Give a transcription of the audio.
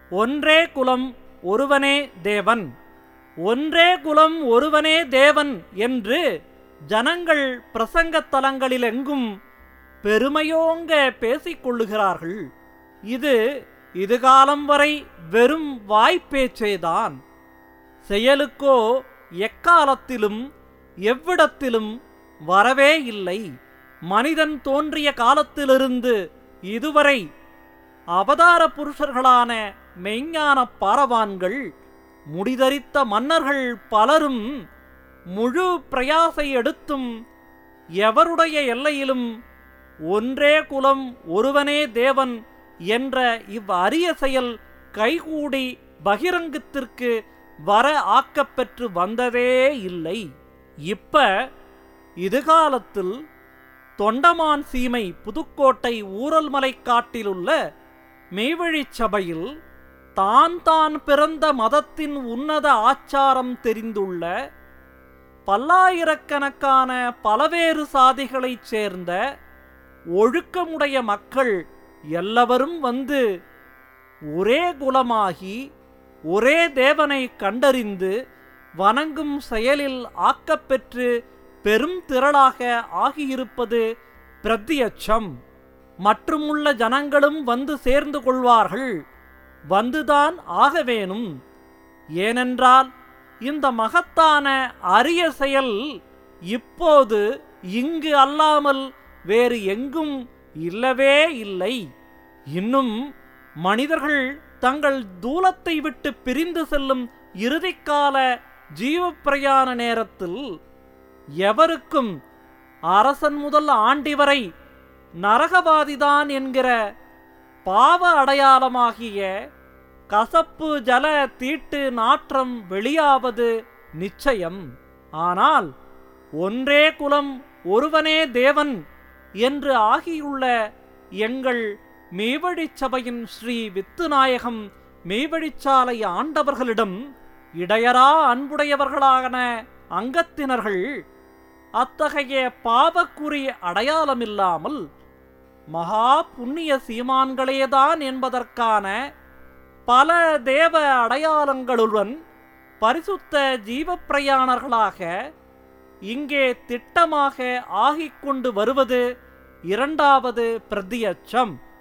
ஒன்றே குலம் ஒருவனே தேவன் ஒன்றே குலம் ஒருவனே தேவன் என்று ஜனங்கள் பிரசங்கத் தலங்களிலெங்கும் பெருமையோங்க பேசிக் கொள்ளுகிறார்கள் இது இதுகாலம் வரை வெறும் வாய்ப்பேச்சேதான் செயலுக்கோ எக்காலத்திலும் எவ்விடத்திலும் வரவே இல்லை மனிதன் தோன்றிய காலத்திலிருந்து இதுவரை அவதார புருஷர்களான மெய்ஞான பாரவான்கள் முடிதரித்த மன்னர்கள் பலரும் முழு பிரயாசை எடுத்தும் எவருடைய எல்லையிலும் ஒன்றே குலம் ஒருவனே தேவன் என்ற இவ் அரிய செயல் கைகூடி பகிரங்கத்திற்கு வர ஆக்கப்பெற்று வந்ததே இல்லை இப்ப இதுகாலத்தில் தொண்டமான் சீமை புதுக்கோட்டை ஊரல்மலைக் காட்டிலுள்ள மெய்வழிச் சபையில் தான் தான் பிறந்த மதத்தின் உன்னத ஆச்சாரம் தெரிந்துள்ள பல்லாயிரக்கணக்கான பலவேறு சாதிகளைச் சேர்ந்த ஒழுக்கமுடைய மக்கள் எல்லவரும் வந்து ஒரே குலமாகி ஒரே தேவனை கண்டறிந்து வணங்கும் செயலில் ஆக்கப்பெற்று பெரும் திரளாக ஆகியிருப்பது பிரத்தியட்சம் மற்றுமுள்ள ஜனங்களும் வந்து சேர்ந்து கொள்வார்கள் வந்துதான் ஆக வேணும் ஏனென்றால் இந்த மகத்தான அரிய செயல் இப்போது இங்கு அல்லாமல் வேறு எங்கும் இல்லவே இல்லை இன்னும் மனிதர்கள் தங்கள் தூலத்தை விட்டு பிரிந்து செல்லும் இறுதிக்கால ஜீவப்பிரயாண நேரத்தில் எவருக்கும் அரசன் முதல் ஆண்டி வரை நரகவாதிதான் என்கிற பாவ அடையாளமாகிய கசப்பு ஜல தீட்டு நாற்றம் வெளியாவது நிச்சயம் ஆனால் ஒன்றே குலம் ஒருவனே தேவன் என்று ஆகியுள்ள எங்கள் மெய்வழிச் சபையின் ஸ்ரீ வித்துநாயகம் மெய்வழிச்சாலை ஆண்டவர்களிடம் இடையரா அன்புடையவர்களான அங்கத்தினர்கள் அத்தகைய பாவக்குறி அடையாளமில்லாமல் மகா புண்ணிய சீமான்களேதான் என்பதற்கான பல தேவ அடையாளங்களுடன் பரிசுத்த ஜீவப்பிரயாணர்களாக இங்கே திட்டமாக ஆகிக் கொண்டு வருவது இரண்டாவது பிரதியட்சம்